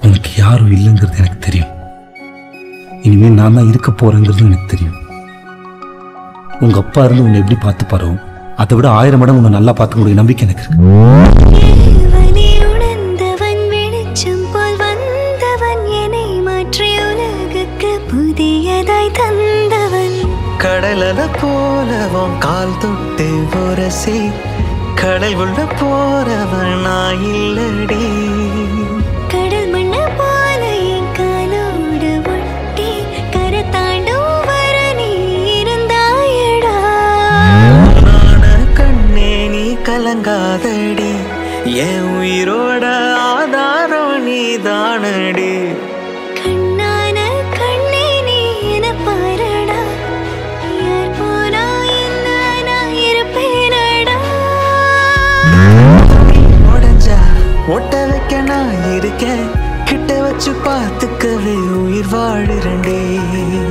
உனக்கு யாரும் இல்லைங்கிறது எனக்கு தெரியும் இனிமேல் நான் தான் இருக்க போறேங்கிறது எனக்கு தெரியும் உங்க அப்பா இருந்து உன்னை எப்படி பார்த்துப்பாரோ அதை விட ஆயிரம் மடங்கு உன்னை நல்லா பார்த்துக்கூடிய நம்பிக்கை எனக்கு இருக்கு ஏவலே உணர்ந்தவன் வெளிச்சம் போல் வந்தவன் என்னை மாற்றி உலகுக்கு புதியதாய் தந்தவன் கடலல போலவும் கால் தொட்டு உரசி கடல் உள்ள போறவன் நான் இல்லடி கடல் மண்ண போல என் காலோடு ஒட்டி கரை தாண்டும் வர நீ இருந்தாயடா நான கண்ணே நீ கலங்காதடி என் உயிரோட ஆதாரம் நீ தானடி கண்ணான கண்ணே நீ என பாரடா யார் போனா என்ன நான் இருப்பேனடா உடஞ்சா ஒட்ட வைக்க நான் இருக்கேன் கிட்ட வச்சு பார்த்துக்கவே உயிர் வாழுறண்டே